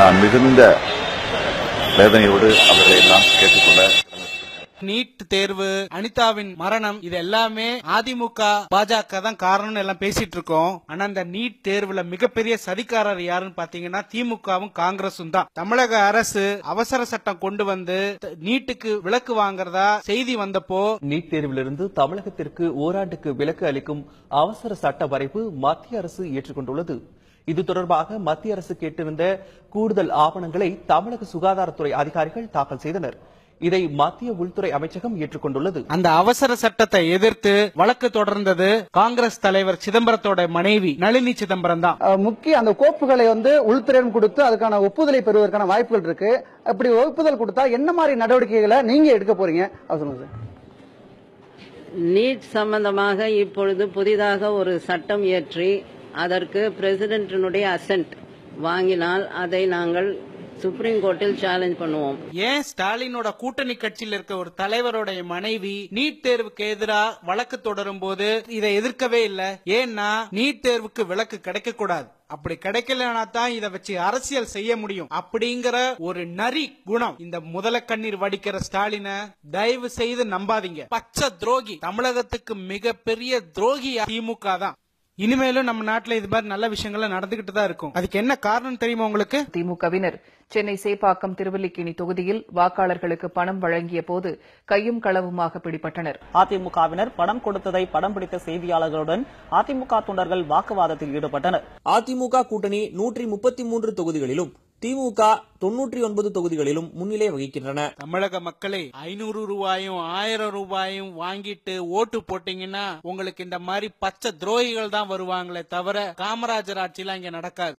நான் மிகுந்த வேதனையோடு அவர்களை எல்லாம் கேட்டுக்கொள்ள நீட் தேர்வு அனிதாவின் மரணம் இது எல்லாமே அதிமுக பாஜக தான் காரணம்னு எல்லாம் பேசிட்டு இருக்கோம் ஆனா இந்த நீட் தேர்வுல மிகப்பெரிய சதிகாரர் யாருன்னு பாத்தீங்கன்னா திமுகவும் காங்கிரசும் தான் தமிழக அரசு அவசர சட்டம் கொண்டு வந்து த- நீட்டுக்கு விலக்கு வாங்குறதா செய்தி வந்தப்போ நீட் தேர்விலிருந்து தமிழகத்திற்கு ஓராண்டுக்கு விலக்கு அளிக்கும் அவசர சட்ட வரைவு மத்திய அரசு ஏற்றுக்கொண்டுள்ளது இது தொடர்பாக மத்திய அரசு கேட்டிருந்த கூடுதல் ஆவணங்களை தமிழக சுகாதாரத்துறை அதிகாரிகள் தாக்கல் செய்தனர் இதை மத்திய உள்துறை அமைச்சகம் ஏற்றுக்கொண்டுள்ளது அந்த அவசர சட்டத்தை எதிர்த்து வழக்கு தொடர்ந்தது காங்கிரஸ் தலைவர் சிதம்பரத்தோட மனைவி நளினி சிதம்பரம் தான் அஹ், முக்கிய அந்த கோப்புகளை வந்து உள்துறையிடம் கொடுத்து அதுக்கான ஒப்புதலை பெறுவதற்கான வாய்ப்புகள் இருக்கு அப்படி ஒப்புதல் கொடுத்தா என்ன மாதிரி நடவடிக்கைகளை நீங்க எடுக்க போறீங்க அது சொல்லுங்க சார் நீட் சம்பந்தமாக இப்பொழுது புதிதாக ஒரு சட்டம் இயற்றி அதற்கு பிரசிடென்டினுடைய அசென்ட் வாங்கினால் அதை நாங்கள் சுப்ரீம் கோர்ட்டில் சேலஞ்ச் பண்ணுவோம் ஏன் ஸ்டாலினோட கூட்டணி கட்சியில் இருக்க ஒரு தலைவருடைய மனைவி நீட் தேர்வுக்கு எதிராக வழக்கு தொடரும் போது இதை எதிர்க்கவே இல்ல ஏன்னா நீட் தேர்வுக்கு விலக்கு கிடைக்க கூடாது அப்படி கிடைக்கலனா தான் இதை வச்சு அரசியல் செய்ய முடியும் அப்படிங்கிற ஒரு நரி குணம் இந்த முதல கண்ணீர் வடிக்கிற ஸ்டாலினை தயவு செய்து நம்பாதீங்க பச்சை துரோகி தமிழகத்துக்கு மிகப்பெரிய துரோகி திமுக தான் இனிமேலும் நம்ம நாட்டுல இது மாதிரி நல்ல விஷயங்கள்லாம் நடந்துகிட்டு தான் இருக்கும் அதுக்கு என்ன காரணம் தெரியுமா உங்களுக்கு திமுகவினர் சென்னை சேப்பாக்கம் திருவல்லிக்கேணி தொகுதியில் வாக்காளர்களுக்கு பணம் வழங்கிய போது கையும் களவுமாக பிடிபட்டனர் அதிமுகவினர் பணம் கொடுத்ததை படம் பிடித்த செய்தியாளர்களுடன் அதிமுக தொண்டர்கள் வாக்குவாதத்தில் ஈடுபட்டனர் அதிமுக கூட்டணி நூற்றி முப்பத்தி மூன்று தொகுதிகளிலும் திமுக தொன்னூற்றி ஒன்பது தொகுதிகளிலும் முன்னிலை வகிக்கின்றன தமிழக மக்களே ஐநூறு ரூபாயும் ஆயிரம் ரூபாயும் வாங்கிட்டு ஓட்டு போட்டீங்கன்னா உங்களுக்கு இந்த மாதிரி பச்சை துரோகிகள் தான் வருவாங்களே தவிர காமராஜர் ஆட்சியெல்லாம் இங்க நடக்காது